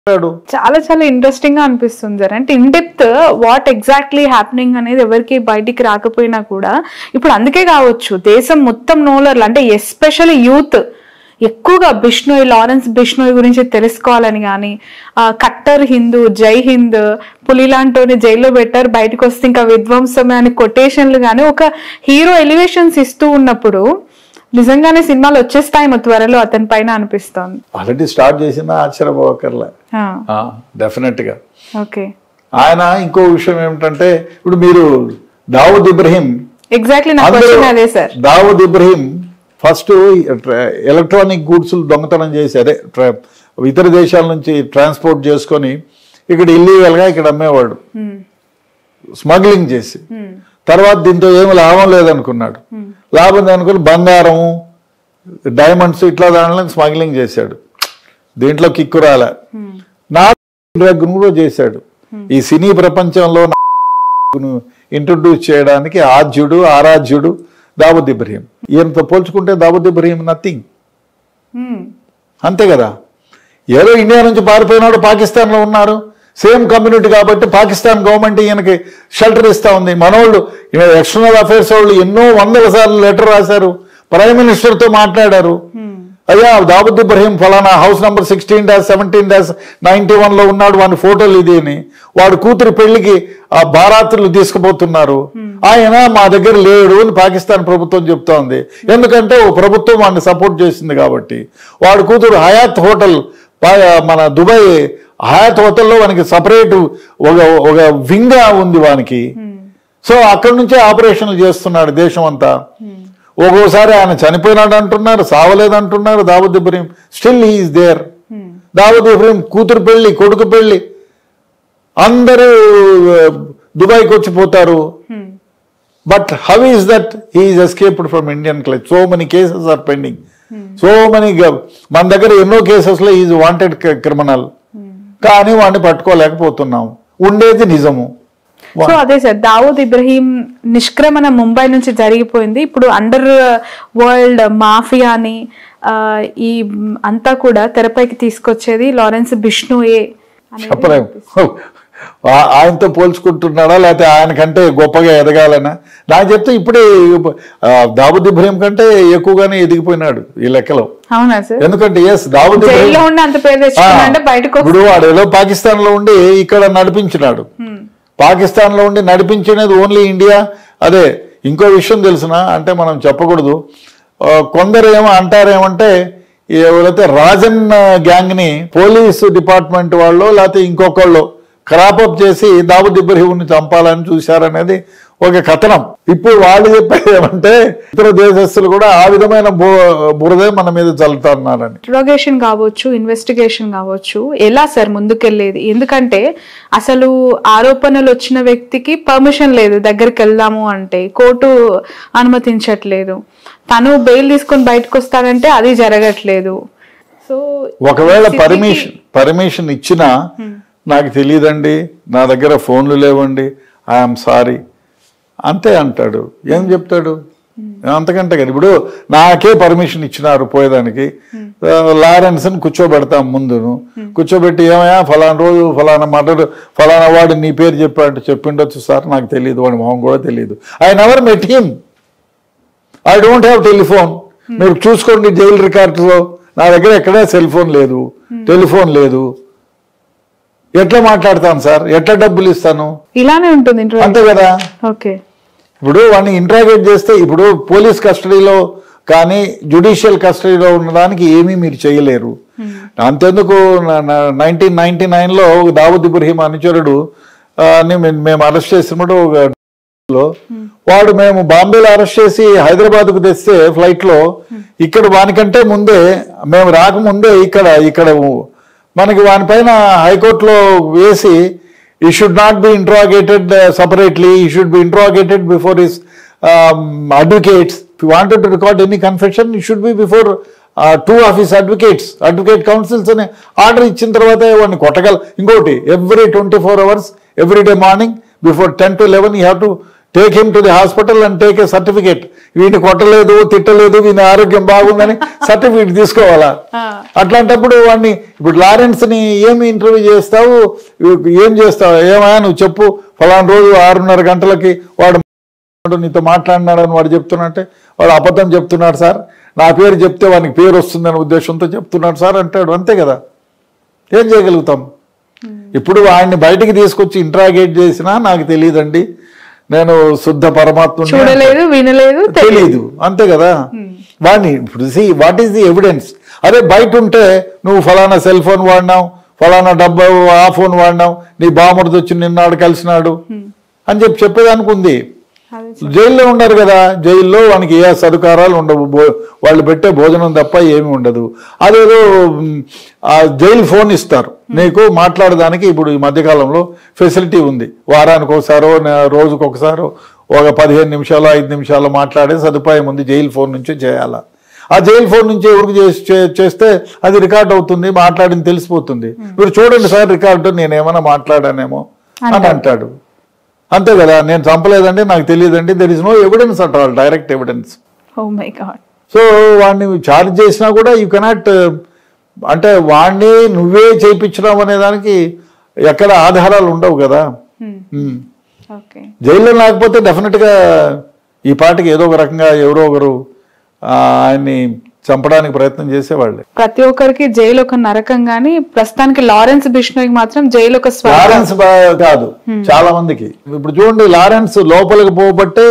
మాట్లాడు చాలా చాలా ఇంట్రెస్టింగ్ గా అనిపిస్తుంది సార్ అంటే in depth what exactly happening అనేది ఎవరికి బయటికి రాకపోయినా కూడా ఇప్పుడు అందుకే కావచ్చు దేశం మొత్తం నోలర్లు అంటే ఎస్పెషల్లీ యూత్ ఎక్కువగా బిష్ణోయ్ లారెన్స్ బిష్ణోయ్ గురించి తెలుసుకోవాలని కానీ కట్టర్ హిందూ జై హింద్ పులి లాంటి జైల్లో పెట్టారు బయటకు వస్తే ఇంకా విధ్వంసమే అని కొటేషన్లు కానీ ఒక హీరో ఎలివేషన్స్ ఇస్తూ ఉన్నప్పుడు నిజంగానే సినిమాలు వచ్చేస్తాయేమో త్వరలో అతని పైన అనిపిస్తోంది ఆల్రెడీ స్టార్ట్ చేసిన ఆశ్చర్యపోకర్లే డెఫినెట్ గా ఓకే ఆయన ఇంకో విషయం ఏమిటంటే ఇప్పుడు మీరు దావుద్ ఇబ్రహీం ఎగ్జాక్ట్లీ నా అందరూ క్వశ్చన్ అదే sir Dawood Ibrahim first electronic goods దొంగతనం చేసి అదే ట్ర- ఇతర దేశాల నుంచి ట్రాన్స్పోర్ట్ చేసుకొని ఇక్కడ illegal గా ఇక్కడ అమ్మేవాడు స్మగ్లింగ్ చేసి తర్వాత దీంతో ఏమి లాభం లేదనుకున్నాడు లాభం అనుకుని బంగారం డైమండ్స్ ఇట్లా దాంట్లో స్మగ్లింగ్ చేశాడు దీంట్లో కిక్కు రాలే నా డ్రగ్ కూడా చేశాడు ఈ సినీ ప్రపంచంలో ఇంట్రొడ్యూస్ చేయడానికి ఆద్యుడు ఆరాధ్యుడు దావుద్ ఇబ్రహీం ఈయనతో పోల్చుకుంటే దావుద్ ఇబ్రహీం నథింగ్ అంతే కదా ఏదో ఇండియా నుంచి పారిపోయినాడు పాకిస్తాన్లో ఉన్నారు సేమ్ కమ్యూనిటీ కాబట్టి పాకిస్తాన్ గవర్నమెంట్ ఈయనకి షెల్టర్ ఇస్తా ఉంది మనోళ్ళు ఎక్స్టర్నల్ అఫైర్స్ వాళ్ళు ఎన్నో వందల సార్లు లెటర్ రాశారు ప్రైమ్ మినిస్టర్తో మాట్లాడారు అయ్యా దావుద్ ఇబ్రహీం ఫలానా house number sixteen dash seventeen dash ninety లో ఉన్నాడు వాని ఫోటోలు ఇది అని వాడు కూతురు పెళ్లికి ఆ బారాతులు తీసుకుపోతున్నారు ఆయన మా దగ్గర లేడు అని పాకిస్తాన్ ప్రభుత్వం చెప్తోంది ఎందుకంటే ఓ ప్రభుత్వం వాడిని సపోర్ట్ చేసింది కాబట్టి వాడు కూతురు హయాత్ హోటల్ పా- మన దుబాయ్ హయాత్ హోటల్లో వానికి సపరేట్ ఒక ఒక వింగా ఉంది వానికి సో అక్కడి నుంచే ఆపరేషన్లు చేస్తున్నాడు దేశం అంతా ఒక్కోసారి ఆయన చనిపోయినాడు అంటున్నారు సావలేదు అంటున్నారు Dawood Ibrahim still he is there Dawood Ibrahim కూతురు పెళ్లి కొడుకు పెళ్లి అందరూ ఆ, దుబాయ్కి వచ్చి పోతారు but how is that he is escaped from Indian clutch so many cases are pending so many మన దగ్గర ఎన్నో కేసెస్లో ఈజ్ వాంటెడ్ క్రిమినల్ కానీ వాడిని పట్టుకోలేకపోతున్నాం ఉండేది నిజము సో అదే సార్ దావూద్ ఇబ్రహీం నిష్క్రమణ ముంబై నుంచి జరిగిపోయింది ఇప్పుడు అండర్ వరల్డ్ మాఫియాని ఆ, ఈ అంతా కూడా తెరపైకి తీసుకొచ్చేది లారెన్స్ బిష్ణుయే అనేది చెప్పలేము ఆ- ఆయనతో పోల్చుకుంటున్నాడా లేకపోతే ఆయన కంటే గొప్పగా ఎదగాలనా నాకు చెప్తే ఇప్పుడే ఆ, దావుద్ ఇబ్రహీం కంటే ఎక్కువగానే ఎదిగిపోయినాడు ఈ లెక్కలో అవునా సార్ ఎందుకంటే ఎస్ దావుద్ ఇబ్రహీం జైల్లో ఉండి అంత పేరు తెచ్చుకున్నాడంటే బయటకు వస్తే- ఇప్పుడు వాడు ఏదో పాకిస్తాన్ లో ఉండి ఇక్కడ నడిపించినాడు పాకిస్తాన్ లో ఉండి నడిపించినది ఓన్లీ ఇండియా అదే ఇంకో విషయం తెలిసిన అంటే మనం చెప్పకూడదు ఆ, కొందరు ఏమో అంటారేమంటే ఎవరైతే రాజన్ గ్యాంగ్ ని పోలీసు డిపార్ట్మెంట్ వాళ్ళు లేకపోతే ఇంకొకళ్ళు క్రాపప్ చేసి దావుద్ ఇబ్రహీంని చంపాలని చూశారనేది ఒక కథనం ఇప్పుడు వాళ్ళు చెప్పేది ఏమంటే ఇతర దేశస్తులు కూడా ఆ విధమైన బు- బురదే మన మీద చల్లుతున్నారని ఇంట్రోగేషన్ కావచ్చు ఇన్వెస్టిగేషన్ కావచ్చు ఎలా సార్ ముందుకెళ్ళేది ఎందుకంటే అసలు ఆరోపణలు వచ్చిన వ్యక్తికి పర్మిషన్ లేదు దగ్గరికి వెళ్దాము అంటే కోర్టు అనుమతించట్లేదు తను బెయిల్ తీసుకొని బయటకు వస్తాడంటే అది జరగట్లేదు సో ఒకవేళ పర్మిషన్ పర్మిషన్ ఇచ్చినా నాకు తెలియదండి నా దగ్గర ఫోన్లు లేవండి ఐఎమ్ సారీ అంతే అంటాడు ఏం చెప్తాడు అంతకంటే కదా ఇప్పుడు నాకే పర్మిషన్ ఇచ్చినారు పోయేదానికి లారెన్స్ని కూర్చోబెడతాం ముందును కూర్చోబెట్టి ఏమయ్యా ఫలానా రోజు ఫలానా మర్డర్ ఫలానా వాడు నీ పేరు చెప్పాడు చెప్పిండొచ్చు సార్ నాకు తెలియదు వాడి మొహం కూడా తెలియదు I never met him I don't have telephone మీరు చూసుకోండి జైలు రికార్డ్స్లో నా దగ్గర ఎక్కడా సెల్ ఫోన్ లేదు టెలిఫోన్ లేదు ఎట్లా మాట్లాడతాను సార్ ఎట్లా డబ్బులు ఇస్తాను ఇలానే ఉంటుంది ఇంట్రో అంతే కదా ఓకే ఇప్పుడు వాడిని ఇంట్రాగేట్ చేస్తే ఇప్పుడు పోలీస్ కస్టడీలో కానీ జ్యుడిషియల్ కస్టడీలో ఉన్నదానికి ఏమీ మీరు చేయలేరు అంతెందుకు నైన్టీన్ నైన్టీ నైన్లో దావుద్ ఇబ్రహీం అనుచరుడు ఆ, ని మేము- మేము అరెస్ట్ చేసినప్పుడు ఒక లో వాడు మేము బాంబేలో అరెస్ట్ చేసి హైదరాబాద్ కు తెస్తే ఫ్లైట్ లో ఇక్కడ వానికంటే ముందే మేము రాకముందే ఇక్కడ ఇక్కడ మనకి వానిపైన హైకోర్టులో వేసి he should not be interrogated separately he should be interrogated before his advocates wanted to record any confession he should be before two of his advocates advocate councils అనే ఆర్డర్ ఇచ్చిన తర్వాత వాడిని కొట్టగల ఇంకోటి every twenty four hours every day morning before ten to eleven you have to take him to the hospital and take a certificate వీడిని కొట్టలేదు తిట్టలేదు వీని ఆరోగ్యం బాగుందని సర్టిఫికేట్ తీసుకోవాలా అట్లాంటప్పుడు వాడిని ఇప్పుడు లారెన్స్ ని ఏమి ఇంటర్వ్యూ చేస్తావు ఏం చేస్తావు ఏమయ్యా నువ్వు చెప్పు ఫలానా రోజు ఆరున్నర గంటలకి వాడు వాడు నీతో మాట్లాడినాడని వాడు చెప్తున్నట్టే వాడు అబద్ధం చెప్తున్నాడు సార్ నా పేరు చెప్తే వానికి పేరు వస్తుందనే ఉద్దేశంతో చెప్తున్నాడు సార్ అంటాడు అంతే కదా ఏం చేయగలుగుతాం ఇప్పుడు ఆయన్ని బయటికి తీసుకొచ్చి ఇంట్రాగేట్ చేసినా నాకు తెలియదండి నేను శుద్ధ పరమాత్మ చూడలేదు వినలేదు తె- తెలియదు అంతే కదా వాడిని ఇప్పుడు see what is the evidence అదే బయట ఉంటే నువ్వు ఫలానా సెల్ ఫోన్ వాడినావు ఫలానా డబ్బా ఆ ఫోన్ వాడినావు నీ బామర్ది వచ్చి నిన్నాడు కలిసినాడు అని చెప్పి చెప్పేదానికి ఉంది అదే జైల్లో ఉన్నారు కదా జైల్లో వానికి ఏ సదుకారాలు ఉండవు భో- వాళ్ళు పెట్టే భోజనం తప్ప ఏమి ఉండదు అదేదో మ్, ఆ జైలు ఫోన్ ఇస్తారు నీకు మాట్లాడడానికి ఇప్పుడు ఈ మధ్యకాలంలో ఫెసిలిటీ ఉంది వారానికి ఒకసారో నే- రోజుకు ఒకసారో ఒక పదిహేను నిమిషాలు ఐదు నిమిషాలు మాట్లాడే సదుపాయం ఉంది జైలు ఫోన్ నుంచి చేయాలా ఆ జైలు ఫోన్ నుంచి ఎవరికి చేసి- చే- చేస్తే అది రికార్డ్ అవుతుంది మాట్లాడింది తెలిసిపోతుంది మీరు చూడండి సార్ రికార్డు నేను ఏమైనా మాట్లాడానేమో అని అంటాడు అంతే కదా నేను చంపలేదండి నాకు తెలియదండి there is no evidence at all direct evidence oh my god so వాడిని ఛార్జ్ చేసినా కూడా యూ కెనాట్ అంటే వాడిని నువ్వే చేయించడం అనే దానికి ఎక్కడ ఆధారాలు ఉండవు కదా Hmm. ఓకే జైల్లో లేకపోతే డెఫినెట్గా ఈ పాటికి ఏదో ఒక రకంగా ఎవరో ఒకరు ఆ, ఆయన్ని చంపడానికి ప్రయత్నం చేసేవాళ్ళే ప్రతి ఒక్కరికి జైలు ఒక నరకం గానీ ప్రస్తుతానికి లారెన్స్ బిష్ణోయ్కి మాత్రం జైలు ఒక స్వర్గం లారెన్స్ బా- కాదు చాలా మందికి ఇప్పుడు చూడండి లారెన్స్ లోపలికి పోబట్టే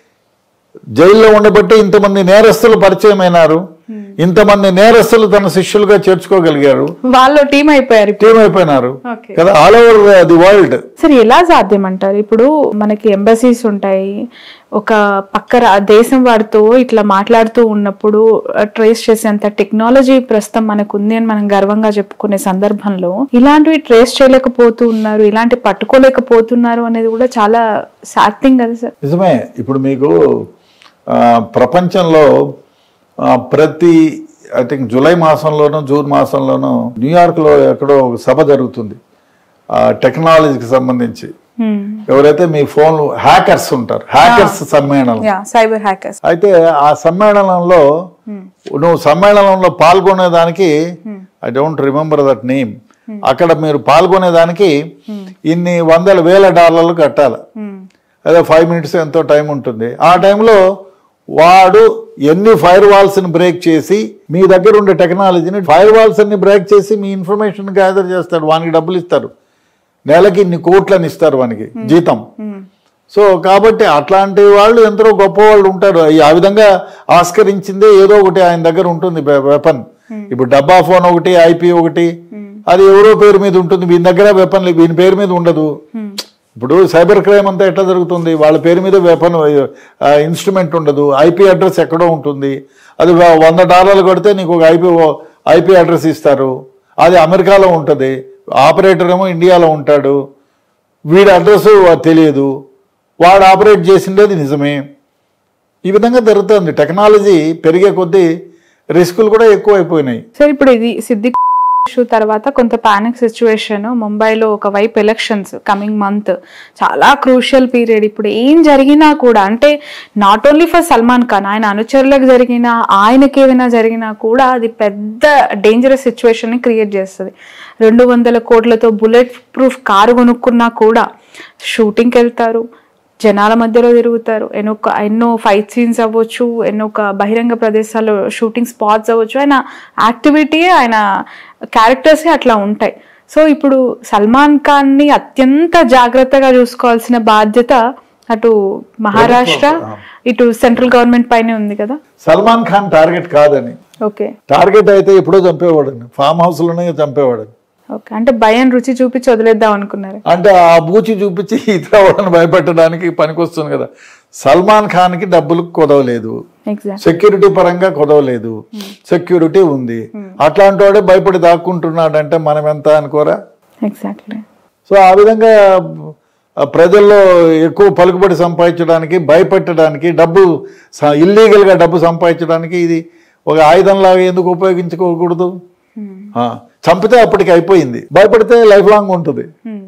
జైల్లో ఉండబట్టే ఇంతమంది నేరస్తులు పరిచయం అయినారు ఇంతమంది నేరస్తులు తన శిష్యులుగా చేర్చుకోగలిగారు వాళ్ళు టీం అయిపోయారు ఇప్పుడు. టీమ్ అయిపోయినారు Okay. కదా ఆల్ ఓవర్ ది వరల్డ్ సరే ఎలా సాధ్యం అంటారు ఇప్పుడు మనకి ఎంబసీస్ ఉంటాయి ఒక పక్క రా- దేశం వాడితో ఇట్లా మాట్లాడుతూ ఉన్నప్పుడు ట్రేస్ చేసేంత టెక్నాలజీ ప్రస్తుతం మనకు ఉంది అని మనం గర్వంగా చెప్పుకునే సందర్భంలో ఇలాంటివి ట్రేస్ చేయలేకపోతూ ఉన్నారు ఇలాంటి పట్టుకోలేకపోతున్నారు అనేది కూడా చాలా సాడ్ థింగ్ కదా సార్ నిజమే ఇప్పుడు మీకు ఆ, ప్రపంచంలో ఆ, ప్రతి ఐ థింక్ జూలై మాసంలోనూ జూన్ మాసంలోనూ న్యూయార్క్లో ఎక్కడో ఒక సభ జరుగుతుంది ఆ, టెక్నాలజీకి సంబంధించి ఎవరైతే మీ ఫోన్ హ్యాకర్స్ ఉంటారు హ్యాకర్స్ సమ్మేళనం యా సైబర్ హ్యాకర్స్ అయితే ఆ సమ్మేళనంలో నువ్వు సమ్మేళనంలో పాల్గొనేదానికి I don't remember that name అక్కడ మీరు పాల్గొనేదానికి ఇన్ని వందల వేల డాలర్లు కట్టాలి అదే ఫైవ్ మినిట్స్ ఎంతో టైం ఉంటుంది ఆ టైంలో వాడు ఎన్ని ఫైర్ వాల్స్ని బ్రేక్ చేసి మీ దగ్గర ఉండే టెక్నాలజీని ఫైర్ వాల్స్ అన్ని బ్రేక్ చేసి మీ ఇన్ఫర్మేషన్ గ్యాదర్ చేస్తాడు వానికి డబ్బులు ఇస్తారు నెలకి ఇన్ని కోట్లని ఇస్తారు వానికి జీతం సో కాబట్టి అట్లాంటి వాళ్ళు ఎంతో గొప్ప వాళ్ళు ఉంటారు ఈ- ఆ విధంగా ఆస్కరించిందే ఏదో ఒకటి ఆయన దగ్గర ఉంటుంది వెపన్ ఇప్పుడు డబ్బా ఫోన్ ఒకటి ఐపీ ఒకటి అది ఎవరో పేరు మీద ఉంటుంది వీని దగ్గర వెపన్ వీని పేరు మీద ఉండదు ఇప్పుడు సైబర్ క్రైమ్ అంతా ఎట్లా జరుగుతుంది వాళ్ళ పేరు మీద వెపన్ ఇన్స్ట్రుమెంట్ ఉండదు ఐపీ అడ్రస్ ఎక్కడో ఉంటుంది అది వ- వంద డాలర్లు కొడితే నీకు ఒక ఐపీ ఐపీ అడ్రస్ ఇస్తారు అది అమెరికాలో ఉంటుంది ఆపరేటర్ ఏమో ఇండియాలో ఉంటాడు వీడి అడ్రస్ తెలియదు వాడు ఆపరేట్ చేసిండేది నిజమే ఈ విధంగా జరుగుతుంది టెక్నాలజీ పెరిగే కొద్దీ రిస్కులు కూడా ఎక్కువైపోయినాయి సార్ ఇప్పుడు ఇది సిద్ధి ఇష్యూ తర్వాత కొంత పానిక్ సిచ్యువేషన్ ముంబైలో ఒకవైపు ఎలక్షన్స్ కమింగ్ మంత్ చాలా క్రూషియల్ పీరియడ్ ఇప్పుడు ఏం జరిగినా కూడా అంటే not only for Salman Khan ఆయన అనుచరులకు జరిగినా ఆయనకి ఏదైనా జరిగినా కూడా అది పెద్ద డేంజరస్ సిచ్యువేషన్ ని క్రియేట్ చేస్తుంది రెండు వందల కోట్లతో బుల్లెట్ ప్రూఫ్ కారు కొనుక్కున్నా కూడా షూటింగ్కి వెళ్తారు జనాల మధ్యలో తిరుగుతారు ఎన్నో ఎన్నో ఫైట్ సీన్స్ అవ్వచ్చు ఎన్నో ఒక బహిరంగ ప్రదేశాల్లో షూటింగ్ స్పాట్స్ అవ్వచ్చు ఆయన యాక్టివిటీ ఆయన క్యారెక్టర్సే అట్లా ఉంటాయి సో ఇప్పుడు సల్మాన్ ఖాన్ ని అత్యంత జాగ్రత్తగా చూసుకోవాల్సిన బాధ్యత అటు మహారాష్ట్ర ఇటు సెంట్రల్ గవర్నమెంట్ పైనే ఉంది కదా సల్మాన్ ఖాన్ టార్గెట్ కాదని ఓకే టార్గెట్ అయితే ఎప్పుడో చంపేవాడని ఫామ్ హౌస్లోనే చంపేవాడని ఓకే అంటే భయం రుచి చూపించి వదిలేద్దాం అనుకున్నారు అంటే ఆ బూచి చూపించి ఇతర వాళ్ళని భయపెట్టడానికి పనికొస్తుంది కదా సల్మాన్ ఖాన్కి డబ్బులు కుదవలేదు ఎగ్జాక్ట్ సెక్యూరిటీ పరంగా కుదవలేదు సెక్యూరిటీ ఉంది అట్లాంటి వాడే భయపడి దాక్కుంటున్నాడంటే మనం ఎంత అనుకోరా ఎగ్జాక్ట్లీ సో ఆ విధంగా ఆ ప్రజల్లో ఎక్కువ పలుకుబడి సంపాదించడానికి భయపెట్టడానికి డబ్బు స- ఇల్లీగల్గా డబ్బు సంపాదించడానికి ఇది ఒక ఆయుధంలాగా ఎందుకు ఉపయోగించుకోకూడదు ఆ, చంపితే అప్పటికి అయిపోయింది భయపడితే లైఫ్ లాంగ్ ఉంటుంది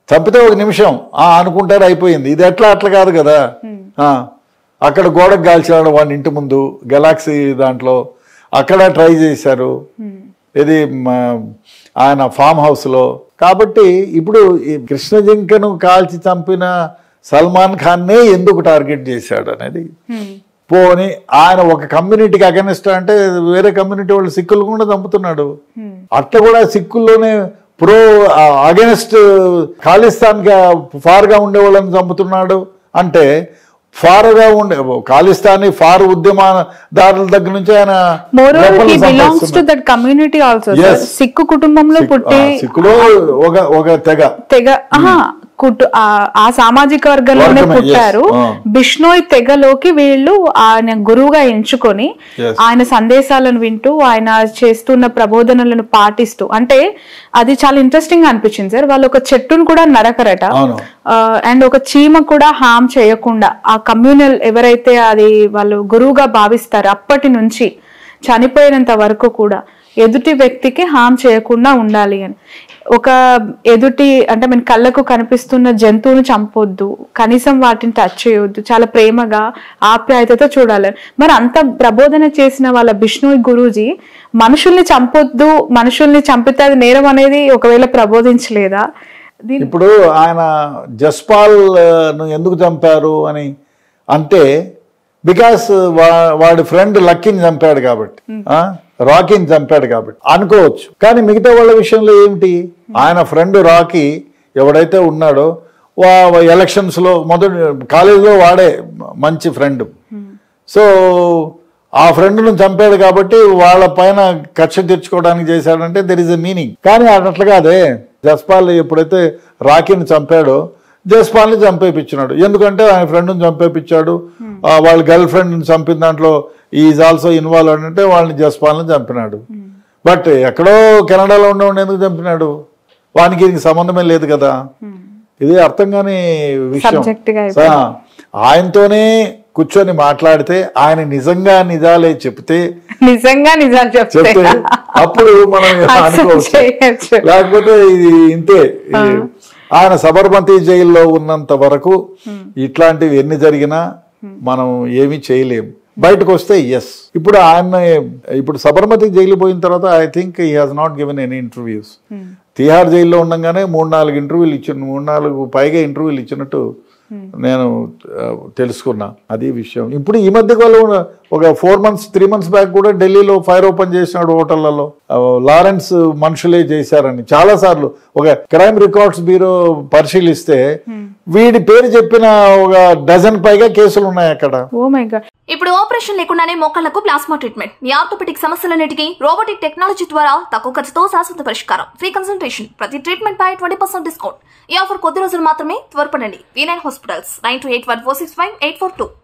చంపితే ఒక నిమిషం ఆ అనుకుంటారు అయిపోయింది ఇది ఎట్లా అట్లా కాదు కదా ఆ, అక్కడ గోడకు కాల్చాడు వాడి ఇంటి ముందు గెలాక్సీ దాంట్లో అక్కడ ట్రై చేశారు ఇది మ, ఆయన ఫామ్ హౌస్లో కాబట్టి ఇప్పుడు ఈ కృష్ణ జింకను కాల్చి చంపిన సల్మాన్ ఖాన్నే ఎందుకు టార్గెట్ చేశాడు అనేది పోని ఆయన ఒక కమ్యూనిటీకి అగెనిస్ట్ అంటే వేరే కమ్యూనిటీ వాళ్ళు సిక్కులు కూడా చంపుతున్నాడు అట్లా కూడా సిక్కుల్లోనే ప్రో అగెనిస్ట్ ఖాళిస్తాన్కి ఫార్గా ఉండే వాళ్ళని చంపుతున్నాడు అంటే ఫార్గా ఉండే ఖాళిస్తానీ ఫార్ ఉద్యమదారుల దగ్గర నుంచి ఆయన more weapons he belongs to సంపాదిస్తున్నాడు. That community also Yes. సిక్కు కుటుంబంలో పుట్టి ఆ, సిక్కులో ఒక ఒక తెగ తెగ ఆహా, కుటు ఆ- ఆ సామాజిక వర్గంలోనే వర్గమే, yes. పుట్టారు ఆ. బిష్ణోయ్ తెగలోకి వీళ్ళు ఆయన గురువుగా ఎంచుకొని Yes. ఆయన సందేశాలను వింటూ ఆయన చేస్తున్న ప్రబోధనలను పాటిస్తూ అంటే అది చాలా ఇంట్రెస్టింగ్ అనిపించింది సార్ వాళ్ళు ఒక చెట్టును కూడా నరకరట అవును అండ్ ఒక చీమ కూడా హామ్ చేయకుండా ఆ కమ్యూనల్ ఎవరైతే అది వాళ్ళు గురువుగా భావిస్తారో అప్పటి నుంచి చనిపోయినంత వరకు కూడా ఎదుటి వ్యక్తికి హామ్ చేయకుండా ఉండాలి అని ఒక ఎదుటి అంటే మన కళ్ళకు కనిపిస్తున్న జంతువును చంపొద్దు కనీసం వాటిని టచ్ చేయొద్దు చాలా ప్రేమగా ఆప్యాయతతో చూడాలి మరి అంత ప్రబోధన చేసిన వాళ్ళ బిష్ణు గురూజీ మనుషుల్ని చంపొద్దు మనుషుల్ని చంపితే అది నేరం అనేది ఒకవేళ ప్రబోధించలేదా దీని ఇప్పుడు ఆయన జస్పాల్ ఆ, ను ఎందుకు చంపారు అని అంటే బికాస్ వాడి ఫ్రెండ్ లక్కీని చంపాడు కాబట్టి ఆ, రాకీని చంపాడు కాబట్టి అనుకోవచ్చు కానీ మిగతా వాళ్ళ విషయంలో ఏమిటి ఆయన ఫ్రెండ్ రాకీ ఎవడైతే ఉన్నాడో వా ఎలక్షన్స్ లో మొదటి కాలేజీలో వాడే మంచి ఫ్రెండ్ సో ఆ ఫ్రెండ్ను చంపాడు కాబట్టి వాళ్ళ పైన కక్ష తీర్చుకోవడానికి చేశాడంటే దెర్ ఇస్ ఎ మీనింగ్ కానీ అది అట్లా కాదే జస్పాల్ ఎప్పుడైతే రాకీని చంపాడో జస్పాల్ని చంపేపించినాడు ఎందుకంటే ఆయన ఫ్రెండ్ని చంపేపించాడు ఆ, వాళ్ళ గర్ల్ ఫ్రెండ్ని చంపిన దాంట్లో ఈజ్ ఆల్సో ఇన్వాల్వ్ అంటే వాళ్ళని జస్పాల్ని చంపినాడు బట్ ఎక్కడో కెనడాలో ఉండేవాడిని ఎందుకు చంపినాడు వానికి దీనికి సంబంధమే లేదు కదా ఇది అర్థం కాని విషయం Subject గా ఆ, ఆయనతోనే కూర్చొని మాట్లాడితే ఆయన నిజంగా నిజాలే చెప్తే నిజంగా నిజాలు చెప్తే చెప్తే అప్పుడు మనం Accept అనుకోవచ్చు చేయొచ్చు. లేకపోతే ఇది ఇంతే ఇది ఆయన సబర్మతి జైల్లో ఉన్నంత వరకు ఇట్లాంటివి ఎన్ని జరిగినా మనం ఏమీ చేయలేం బయటకు వస్తే ఎస్ ఇప్పుడు ఆయన ఇప్పుడు సబర్మతి జైలు పోయిన తర్వాత I think he has not given any interviews Tihar జైల్లో ఉండగానే మూడు నాలుగు ఇంటర్వ్యూలు ఇచ్చిన మూడు నాలుగు పైగా ఇంటర్వ్యూలు ఇచ్చినట్టు నేను ఆ, తెలుసుకున్నా అది విషయం ఇప్పుడు ఈ మధ్య కాలంలో ఒక four months three months back కూడా ఢిల్లీలో ఫైర్ ఓపెన్ చేసినాడు హోటళ్లలో ఆ, లారెన్స్ మనుషులే చేశారని చాలా సార్లు ఒక క్రైమ్ రికార్డ్స్ బ్యూరో పరిశీలిస్తే వీడి పేరు చెప్పిన ఒక డజన్ పైగా కేసులు ఉన్నాయి అక్కడ ఓ మై గాడ్ ఇప్పుడు ఆపరేషన్ లేకుండానే మోకాళ్లకు ప్లాస్మా ట్రీట్మెంట్ మీ ఆర్థోపెటిక్ సమస్యలన్నిటికీ రోబోటిక్ టెక్నాలజీ ద్వారా తక్కువ ఖర్చుతో శాశ్వత పరిష్కారం ఫ్రీ కన్సల్టేషన్ ప్రతి ట్రీట్మెంట్ పై ట్వంటీ పర్సెంట్ డిస్కౌంట్ ఈ ఆఫర్ కొద్ది రోజులు మాత్రమే త్వరపడండి V nine hospitals nine two eight one four six five eight four two